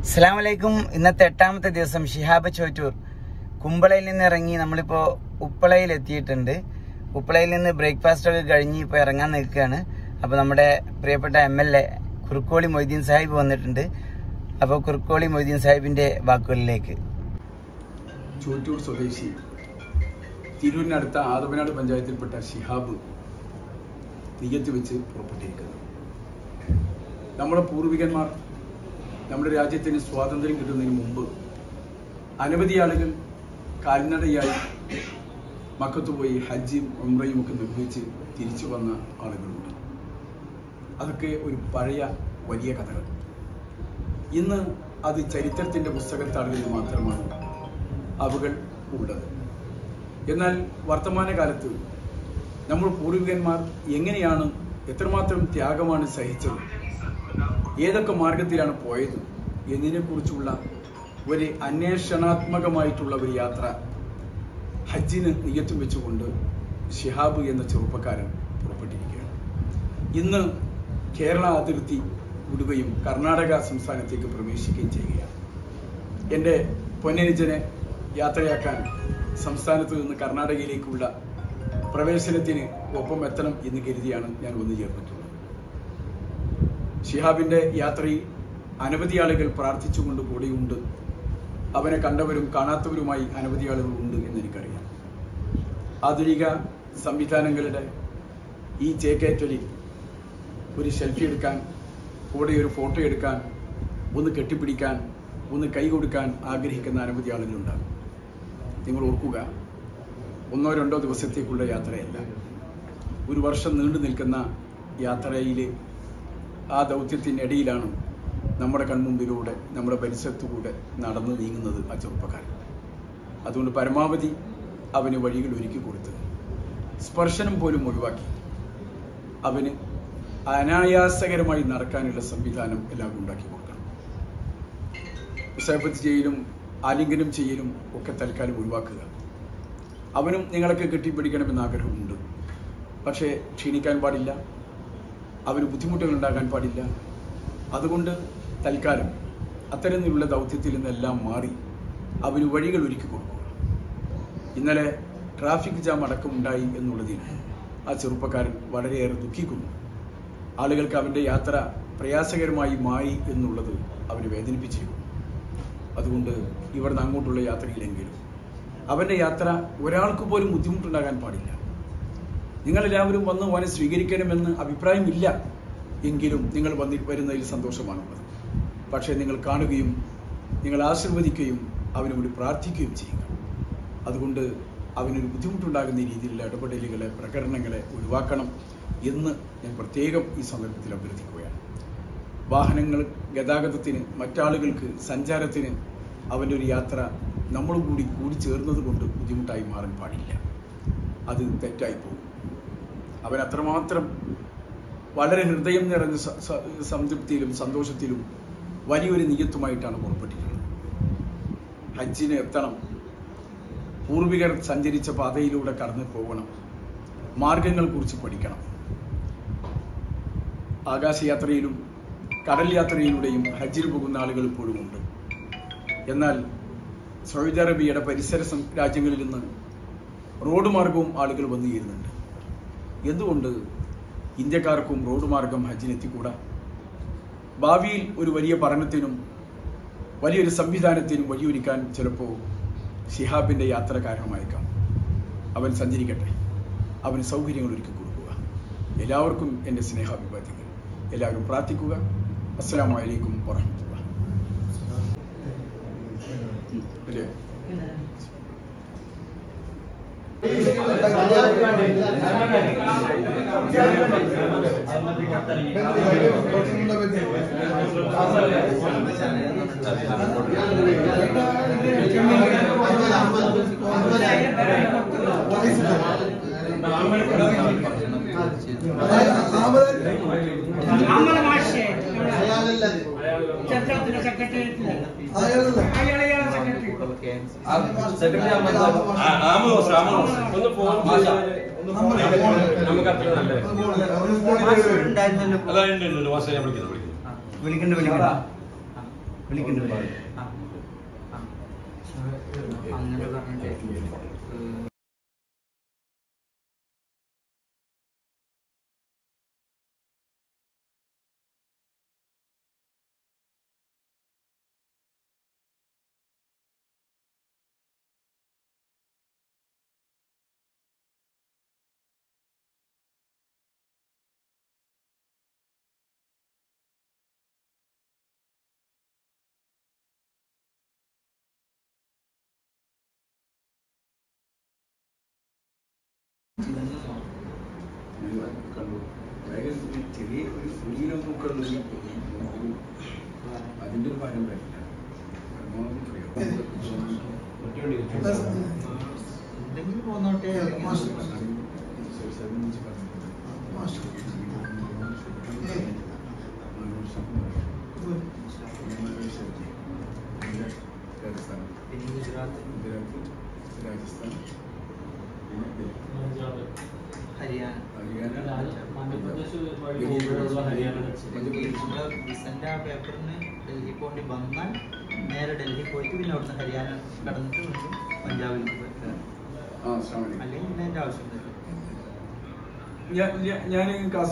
അസ്സാം വലൈക്കും ഇന്നത്തെ എട്ടാമത്തെ ദിവസം ഷിഹാബ് ചോറ്റൂർ കുമ്പളയിൽ നിന്ന് ഇറങ്ങി നമ്മളിപ്പോ ഉപ്പളയിൽ എത്തിയിട്ടുണ്ട് ഉപ്പളയിൽ നിന്ന് ബ്രേക്ക്ഫാസ്റ്റ് ഒക്കെ കഴിഞ്ഞ് ഇപ്പോൾ ഇറങ്ങാൻ നിൽക്കുകയാണ് അപ്പോൾ നമ്മുടെ പ്രിയപ്പെട്ട M L A Kurukkoli Moideen Sahib വന്നിട്ടുണ്ട് അപ്പോൾ കുറുക്കോളി മൊയ്തീൻ സാഹിബിന്റെ വാക്കുകളിലേക്ക് ചോറ്റൂർ സ്വദേശി തിരൂരിനടുത്ത ആദവനാട് പഞ്ചായത്തിൽപ്പെട്ട ഷിഹാബ് നെയ്യത്ത് വെച്ച് പുറപ്പെട്ടിരിക്കുന്നത് നമ്മുടെ പൂർവികന്മാർ നമ്മുടെ രാജ്യത്തിന് സ്വാതന്ത്ര്യം കിട്ടുന്നതിന് മുമ്പ് അനവധി ആളുകൾ കാൽനടയായി മക്കത്ത് പോയി ഹജ്ജും ഉംറയും ഒക്കെ നിർവഹിച്ച് തിരിച്ചു വന്ന ആളുകളുണ്ട് അതൊക്കെ ഒരു പഴയ വലിയ കഥകൾ ഇന്ന് അത് ചരിത്രത്തിന്റെ പുസ്തകത്താളുകളിൽ മാത്രമാണ് അവകൾ ഉള്ളത് എന്നാൽ വർത്തമാനകാലത്ത് നമ്മൾ പൂർവികന്മാർ എങ്ങനെയാണ് എത്രമാത്രം ത്യാഗമാണ് സഹിച്ചത് ഏതൊക്കെ മാർഗത്തിലാണ് പോയത് എന്നതിനെക്കുറിച്ചുള്ള ഒരു അന്വേഷണാത്മകമായിട്ടുള്ള ഒരു യാത്ര ഹജ്ജിന് നിയത്തും വെച്ചുകൊണ്ട് ഷിഹാബ് എന്ന ചെറുപ്പക്കാരൻ പുറപ്പെട്ടിരിക്കുകയാണ് ഇന്ന് കേരള അതിർത്തി വിടുകയും കർണാടക സംസ്ഥാനത്തേക്ക് പ്രവേശിക്കുകയും ചെയ്യുകയാണ് എൻ്റെ പൊന്നനുജനെ യാത്രയാക്കാൻ സംസ്ഥാനത്ത് നിന്ന് കർണാടകയിലേക്കുള്ള പ്രവേശനത്തിന് ഒപ്പം എത്തണം എന്ന് കരുതിയാണ് ഞാൻ വന്നു ചേർന്നിട്ടുള്ളത് ഷിഹാബിന്റെ യാത്രയിൽ അനവധി ആളുകൾ പ്രാർത്ഥിച്ചുകൊണ്ട് കൂടെയുണ്ട് അവനെ കണ്ടവരും കാണാത്തവരുമായി അനവധി ആളുകൾ ഉണ്ട് എന്ന് എനിക്കറിയാം ആധുനിക സംവിധാനങ്ങളുടെ ഈ ചേക്കേറ്റലിൽ ഒരു സെൽഫി എടുക്കാൻ കൂടെ ഒരു ഫോട്ടോ എടുക്കാൻ ഒന്ന് കെട്ടിപ്പിടിക്കാൻ ഒന്ന് കൈ കൊടുക്കാൻ ആഗ്രഹിക്കുന്ന അനവധി ആളുകളുണ്ടാകും നിങ്ങൾ ഓർക്കുക ഒന്നോ രണ്ടോ ദിവസത്തേക്കുള്ള യാത്രയല്ല ഒരു വർഷം നീണ്ടു നിൽക്കുന്ന യാത്രയിൽ ആ ദൗത്യത്തിനിടയിലാണ് നമ്മുടെ കൺമുമ്പിലൂടെ നമ്മുടെ പരിസരത്തുകൂടെ നടന്നു നീങ്ങുന്നത് ആ ചെറുപ്പക്കാരൻ അതുകൊണ്ട് പരമാവധി അവന് വഴികൾ ഒരുക്കി കൊടുത്ത് സ്പർശനം പോലും ഒഴിവാക്കി അവന് അനായാസകരമായി നടക്കാനുള്ള സംവിധാനം എല്ലാം ഉണ്ടാക്കി കൊടുക്കണം മുസാഫത്ത് ചെയ്യലും ആലിംഗനം ചെയ്യലും ഒക്കെ തൽക്കാലം ഒഴിവാക്കുക അവനും നിങ്ങളൊക്കെ കെട്ടിപ്പിടിക്കണമെന്ന് ആഗ്രഹമുണ്ട് പക്ഷേ ക്ഷീണിക്കാൻ പാടില്ല അവന് ബുദ്ധിമുട്ടുകൾ ഉണ്ടാകാൻ പാടില്ല അതുകൊണ്ട് തൽക്കാലം അത്തരത്തിലുള്ള ദൗത്യത്തിൽ നിന്നെല്ലാം മാറി അവന് വഴികൾ ഒരുക്കി കൊടുക്കുക ഇന്നലെ ട്രാഫിക് ജാം അടക്കമുണ്ടായി എന്നുള്ളതിൽ ആ ചെറുപ്പക്കാരൻ വളരെയേറെ ദുഃഖിക്കുന്നു ആളുകൾക്ക് അവൻ്റെ യാത്ര പ്രയാസകരമായി മാറി എന്നുള്ളത് അവനെ വേദനിപ്പിച്ചിരിക്കുന്നു അതുകൊണ്ട് ഇവിടുന്ന് അങ്ങോട്ടുള്ള യാത്രയിലെങ്കിലും അവൻ്റെ യാത്ര ഒരാൾക്ക് പോലും ബുദ്ധിമുട്ടുണ്ടാകാൻ പാടില്ല നിങ്ങളെല്ലാവരും വന്ന് അവനെ സ്വീകരിക്കണമെന്ന് അഭിപ്രായമില്ല എങ്കിലും നിങ്ങൾ വന്നി വരുന്നതിൽ സന്തോഷമാണുള്ളത് പക്ഷേ നിങ്ങൾ കാണുകയും നിങ്ങൾ ആശീർവദിക്കുകയും അവന് വേണ്ടി പ്രാർത്ഥിക്കുകയും ചെയ്യുക അതുകൊണ്ട് അവനൊരു ബുദ്ധിമുട്ടുണ്ടാകുന്ന രീതിയിലുള്ള ഇടപെടലുകളെ പ്രകടനങ്ങളെ ഒഴിവാക്കണം എന്ന് ഞാൻ പ്രത്യേകം ഈ സന്ദർഭത്തിൽ അഭ്യർത്ഥിക്കുകയാണ് വാഹനങ്ങൾ ഗതാഗതത്തിന് മറ്റാളുകൾക്ക് സഞ്ചാരത്തിന് അവൻ്റെ ഒരു യാത്ര നമ്മളും കൂടി കൂടി ചേർന്നത് കൊണ്ട് ബുദ്ധിമുട്ടായി മാറാൻ പാടില്ല അത് തെറ്റായി പോകും അവൻ അത്രമാത്രം വളരെ ഹൃദയം നിറഞ്ഞ സ- സ- സംതൃപ്തിയിലും സന്തോഷത്തിലും വലിയൊരു നിയത്തുമായിട്ടാണ് പുറപ്പെട്ടിട്ടുള്ളത് ഹജ്ജിന് എത്തണം പൂർവികർ സഞ്ചരിച്ച പാതയിലൂടെ കടന്നു പോകണം മാർഗങ്ങൾ കുറിച്ച് പഠിക്കണം ആകാശയാത്രയിലും കടൽ യാത്രയിലൂടെയും ഹജ്ജിന് പോകുന്ന ആളുകൾ ഇപ്പോഴും ഉണ്ട് എന്നാൽ സൗദി അറേബ്യയുടെ പരിസര സം- രാജ്യങ്ങളിൽ നിന്ന് റോഡ് മാർഗവും ആളുകൾ വന്നു ചേരുന്നുണ്ട് എന്തുകൊണ്ട് ഇന്ത്യക്കാർക്കും റോഡ് മാർഗം ഹജ്ജിന് എത്തിക്കൂടാ ഭാവിയിൽ ഒരു വലിയ പഠനത്തിനും വലിയൊരു സംവിധാനത്തിനും വഴിയൊരുക്കാൻ ചിലപ്പോൾ ഷിഹാബിന്റെ യാത്ര കാരണമായേക്കാം അവൻ സഞ്ചരിക്കട്ടെ അവന് സൗകര്യങ്ങൾ ഒരുക്കി കൊടുക്കുക എല്ലാവർക്കും എൻ്റെ സ്നേഹാഭിവാദ്യങ്ങൾ എല്ലാവരും പ്രാർത്ഥിക്കുക അസ്സലാമു അലൈക്കും വറഹമത്തുള്ള അല്ലേ അമ്മ മാഷേ ചർച്ചത്തിന്റെ സെക്രട്ടേറിയറ്റിൽ അയാളെയാണ് സെക്രട്ടറി ഒന്ന് ഫോൺ നമുക്ക് അത്ര നല്ലത് ഉണ്ടായിരുന്നല്ലോ അതാ ഉണ്ട് ഉണ്ട് വാസന വിളിക്കുന്നു വിളിക്കുന്നു വിളിക്കണ്ട വിളിക്കണ്ട വിളിക്കുന്നുണ്ട് ആ. ആ. അങ്ങനെ പറഞ്ഞിട്ട് ഏഹ്, കണ്ടു ഭയങ്കര ഒരു ചെറിയ ഒരു സൂര്യനൊക്കെ ഉള്ള ഒരു അതിന്റെ ഒരു ഫലം വരില്ല പരമാവധി പ്രയോജനം. എന്തെങ്കിലും പോന്നോട്ടെ അല്ലെങ്കിൽ സംസാരിച്ച് പറഞ്ഞു. രാജസ്ഥാൻ പിന്നെ ഗുജറാത്ത് ഗുജറാത്ത് രാജസ്ഥാൻ പിന്നെ ഡൽഹി. ഹരിയാന ഹരിയാന മധ്യപ്രദേശ് വഴി പോകുമ്പോഴുള്ള ഹരിയാന മധ്യപ്രദേശ് നമ്മള് വിസന്റെ ആ പേപ്പറിന് ഡൽഹി പോണ്ടി വന്നാൽ നേരെ ഡൽഹി പോയിട്ട് പിന്നെ അവിടുന്ന് ഹരിയാന കടന്നിട്ട് വീണ്ടും പഞ്ചാബിലേക്ക് പോയി ആ ശ്രാവണി അല്ലെങ്കിൽ പിന്നെ അതിന്റെ ആവശ്യം വരില്ല ഞാൻ ഞാൻ കാസർഗോഡ്